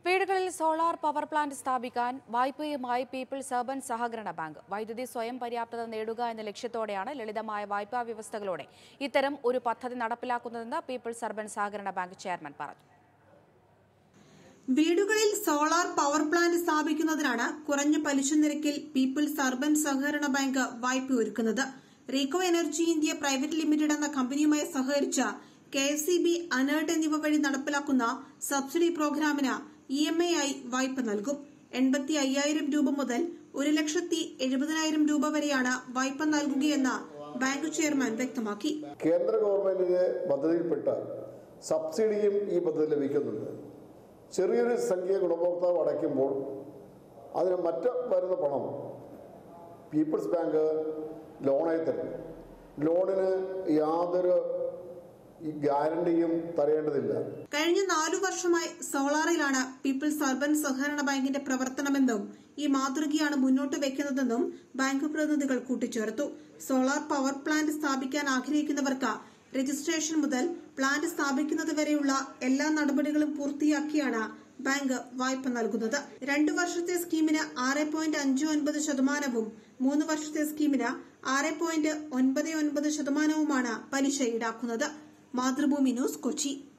വീടുകളിൽ solar power plant സ്ഥാപിക്കാൻ വായ്പയുമായി പീപ്പിൾസ് അർബൻ സഹകരണ ബാങ്ക് വൈദ്യുതി സ്വയം പര്യാപ്തത നേടുക എന്ന ലക്ഷ്യത്തോടെയാണ് ലളിതമായ വായ്പാ വ്യവസ്ഥകളോടെ ഇത്തരം ഒരു പദ്ധതി നടപ്പിലാക്കുന്നതെന്ന് പീപ്പിൾസ് അർബൻ സഹകരണ ബാങ്ക് ചെയർമാൻ പറഞ്ഞു വീടുകളിൽ സോളാർ പവർ പ്ലാന്റ് സ്ഥാപിക്കുന്നതിനാണ് കുറഞ്ഞ പലിശ നിരക്കിൽ പീപ്പിൾസ് അർബൻ സഹകരണ ബാങ്ക് വായ്പ ഒരുക്കുന്നത് Reco energy India private limited എന്ന കമ്പനിയുമായി സഹകരിച്ച K F C B ANERT എന്നിവ വഴി നടപ്പിലാക്കുന്ന സബ്സിഡി പ്രോഗ്രാമിന് ഇ എം ഐ ആയി വായ്പ നൽകും എൺപത്തി അയ്യായിരം രൂപ മുതൽ ഒരു ലക്ഷത്തി എഴുപതിനായിരം രൂപ വരെയാണ് വായ്പ നൽകുകയെന്ന് ബാങ്ക് ചെയർമാൻ വ്യക്തമാക്കി കേന്ദ്ര ഗവൺമെന്റിന്റെ പദ്ധതിയിൽപ്പെട്ട സബ്സിഡിയും ഈ പദ്ധതി ലഭിക്കുന്നുണ്ട് ചെറിയൊരു സംഖ്യ ഗുണഭോക്താവ് അടയ്ക്കുമ്പോൾ അതിന് മറ്റ് വരുന്ന പണം പീപ്പിൾസ് ബാങ്ക് ലോണായി തരും ലോണിന് യാതൊരു ഈ ഗ്യാരണ്ടിയും തരേണ്ടതില്ല കഴിഞ്ഞ നാലു വർഷമായി സോളാറിലാണ് പീപ്പിൾസ് അർബൻ സഹകരണ ബാങ്കിന്റെ പ്രവർത്തനമെന്നും ഈ മാതൃകയാണ് മുന്നോട്ട് വെക്കുന്നതെന്നും ബാങ്ക് പ്രതിനിധികൾ കൂട്ടിച്ചേർത്തു സോളാർ പവർ പ്ലാന്റ് സ്ഥാപിക്കാൻ ആഗ്രഹിക്കുന്നവർക്ക് രജിസ്ട്രേഷൻ മുതൽ പ്ലാന്റ് സ്ഥാപിക്കുന്നത് വരെയുള്ള എല്ലാ നടപടികളും പൂർത്തിയാക്കിയാണ് ബാങ്ക് വായ്പ നൽകുന്നത് രണ്ടു വർഷത്തെ സ്കീമിന് ആറ് പോയിന്റ് അഞ്ച് ഒൻപത് ശതമാനവും മൂന്ന് വർഷത്തെ സ്കീമിന് ആറ് പോയിന്റ് ഒൻപത് ഒൻപത് ശതമാനവുമാണ് പലിശ ഈടാക്കുന്നത് മാതൃഭൂമി ന്യൂസ് കൊച്ചി